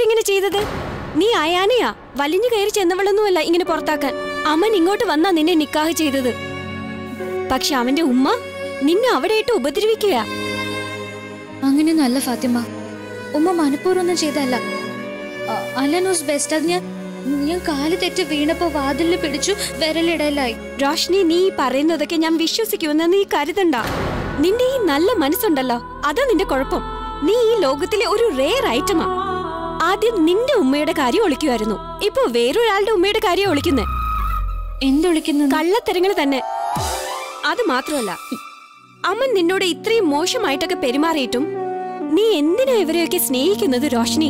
ഇങ്ങനെ ചെയ്തത് നീ അയാനെയാ വലിഞ്ഞു കയറി ചെന്നവളൊന്നുമല്ല ഇങ്ങനെ പുറത്താക്കാൻ അമൻ ഇങ്ങോട്ട് വന്നാ നിന്നെ നിക്കാഹ് ചെയ്തത് പക്ഷെ അവന്റെ ഉമ്മ നിന്നെ അവിടെ ഇട്ട് ഉപദ്രവിക്കുക അങ്ങനെയൊന്നും അല്ല ഫാത്തിമ ഉമ്മ മനഃപൂർവ്വം ഒന്നും ചെയ്തല്ല അല്ല ന്യൂസ് ബെസ്റ്റ് അത് ഞാൻ ഞാൻ കാല് തെറ്റ് വീണപ്പോ വാതിലിൽ പിടിച്ചു വിരലിടയിലായി റോഷ്നി നീ ഈ പറയുന്നതൊക്കെ ഞാൻ വിശ്വസിക്കുമെന്ന് നീ കരുതണ്ട നിന്റെ ഈ നല്ല മനസ്സുണ്ടല്ലോ അതാ നിന്റെ കുഴപ്പം നീ ഈ ലോകത്തിലെ ഒരു റെയർ ഐറ്റമാ ആദ്യം നിന്റെ ഉമ്മയുടെ കാര്യം ഒളിക്കുമായിരുന്നു ഇപ്പൊ വേറൊരാളുടെ ഉമ്മയുടെ കാര്യം ഒളിക്കുന്നേ എന്തൊളിക്കുന്നു കള്ളത്തരങ്ങൾ തന്നെ അത് മാത്രമല്ല അമ്മൻ നിന്നോട് ഇത്രയും മോശമായിട്ടൊക്കെ പെരുമാറിയിട്ടും നീ എന്തിനാ ഇവരെയൊക്കെ സ്നേഹിക്കുന്നത് Roshni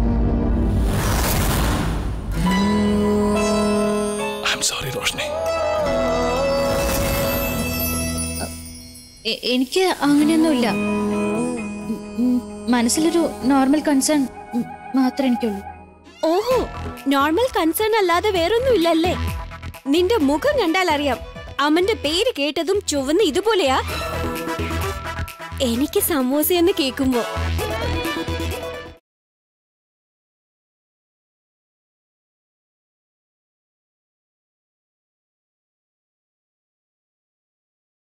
I'm sorry Roshni എ- എനിക്ക് അങ്ങനെയൊന്നുമില്ല ഉം, ഉം, മനസ്സിലൊരു നോർമൽ കൺസേൺ മാത്രമേ എനിക്കുള്ളൂ ഓഹോ നോർമൽ കൺസേൺ അല്ലാതെ വേറൊന്നും ഇല്ലല്ലേ നിന്റെ മുഖം കണ്ടാൽ അറിയാം അമ്മന്റെ പേര് കേട്ടതും ചുവന്ന് ഇതുപോലെയാ എനിക്ക് സമൂസ എന്ന് കേൾക്കുമ്പോ